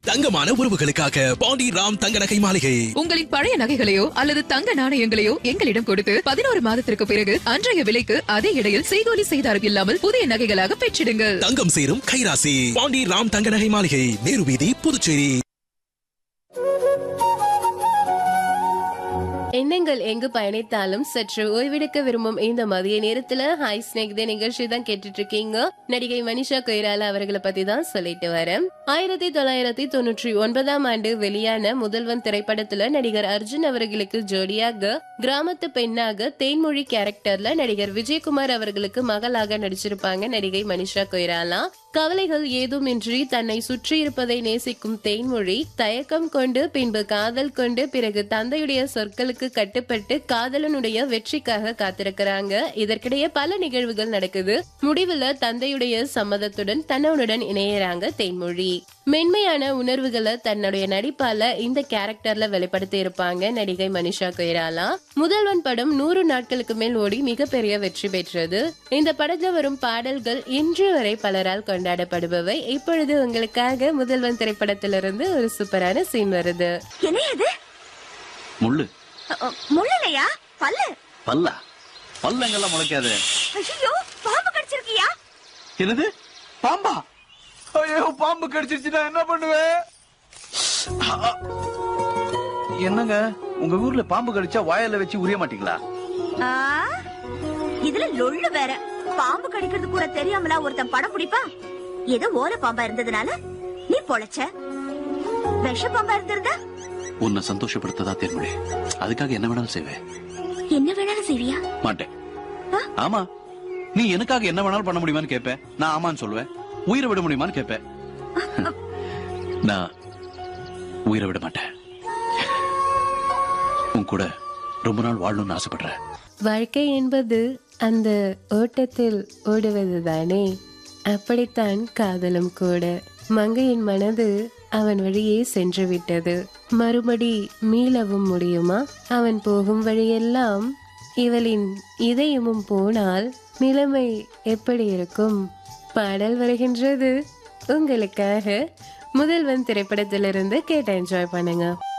தங்கமான உறவுகளுக்காக பாண்டி ராம் தங்க நகை மாளிகை உங்களின் பழைய நகைகளையோ அல்லது தங்க நாணயங்களையோ எங்களிடம் கொடுத்து பதினோரு மாதத்திற்கு பிறகு அன்றைய விலைக்கு அதே இடையில் செய்கூலி செய்தாரம் இல்லாமல் புதிய நகைகளாக பெற்றிடுங்கள் தங்கம் சேரும் கைராசி பாண்டி ராம் தங்க நகை மாளிகை நேரு வீதி புதுச்சேரி எண்ணங்கள் எங்கு பயணித்தாலும் சற்று ஓய்வெடுக்க விரும்பும் இந்த மதிய நேரத்துல ஹாய் ஸ்னேக் தே நிகழ்ச்சி தான் கேட்டுட்டு இருக்கீங்க நடிகை மனிஷா கொய்ராலா அவர்களை பத்தி தான் சொல்லிட்டு வரேன் ஆயிரத்தி தொள்ளாயிரத்தி தொண்ணூற்றி ஒன்பதாம் ஆண்டு வெளியான முதல்வன் திரைப்படத்துல நடிகர் அர்ஜுன் அவர்களுக்கு ஜோடியாக கிராமத்து பெண்ணாக தேன்மொழி கேரக்டர்ல நடிகர் விஜயகுமார் அவர்களுக்கு மகளாக நடிச்சிருப்பாங்க நடிகை மனிஷா கொய்ராலா கவலைகள் ஏதுமின்றி தன்னை சுற்றி இருப்பதை நேசிக்கும் தேன்மொழி தயக்கம் கொண்டு பின்பு காதல் கொண்டு பிறகு தந்தையுடைய சொற்களுக்கு கட்டுப்பட்டு காதலனுடைய வெற்றிக்காக காத்திருக்கிறாங்க இதற்கிடையே பல நிகழ்வுகள் நடக்குது முடிவுல தந்தையுடைய சம்மதத்துடன் தன்னவனுடன் இணையறாங்க தேன்மொழி மென்மையான உணர்வுகளை தன்னுடைய நடிப்பால இந்த கேரக்டர்ல வெளிப்படுத்தி இருப்பாங்க நடிகை மனிஷா கொய்ராலா முதல்வன் படம் நூறு நாட்களுக்கு மேல் ஓடி மிகப்பெரிய வெற்றி பெற்றது இந்த படத்துல வரும் பாடல்கள் இன்று வரை பலரால் கொண்டாடப்படுபவை இப்பொழுது உங்களுக்காக முதல்வன் திரைப்படத்திலிருந்து ஒரு சூப்பரான சீன் வருது என்ன இது முள்ளு முள்ளலையா பல்லு பல்லா பல்லங்கெல்லாம் முளைக்காது ஐயோ பாம்பு கடிச்சிருக்கியா என்னது பாம்பா ஐயோ பாம்பு கடிச்சிருச்சுனா என்ன பண்ணுவேன் என்னங்க உங்க ஊர்ல பாம்பு கடிச்சா வாயில வச்சு உரிய மாட்டீங்களா ஆ, இதுல லொள்ளு வேற பாம்பு கடிக்கிறது கூட தெரியாமலா ஒருத்தன் படம் பிடிப்பா ஏதோ ஓல பாம்பா இருந்ததுனால நீ பொழைச்ச விஷ பாம்பா இருந்திருந்தா உன்னை சந்தோஷப்படுத்ததா தேர்மொழி அதுக்காக என்ன வேணாலும் செய்வேன் என்ன வேணாலும் செய்வியா மாட்டேன் ஆமா நீ எனக்காக என்ன வேணாலும் பண்ண முடியுமான்னு கேட்பேன் நான் ஆமான்னு சொல்லுவேன் உயிரை விட முடியுமான்னு கேட்பேன் நான் உயிரை விட மாட்டேன் உன் கூட ரொம்ப நாள் வாழணும்னு ஆசைப்படுறேன் வாழ்க்கை என்பது அந்த ஓட்டத்தில் ஓடுவது தானே அப்படித்தான் காதலும் கூட மங்கையின் மனது அவன் வழியே சென்று விட்டது மறுபடி மீளவும் முடியுமா அவன் போகும் வழியெல்லாம் இவளின் இதயமும் போனால் நிலைமை எப்படி இருக்கும் பாடல் வருகின்றது உங்களுக்காக முதல்வன் திரைப்படத்திலிருந்து கேட்டு என்ஜாய் பண்ணுங்க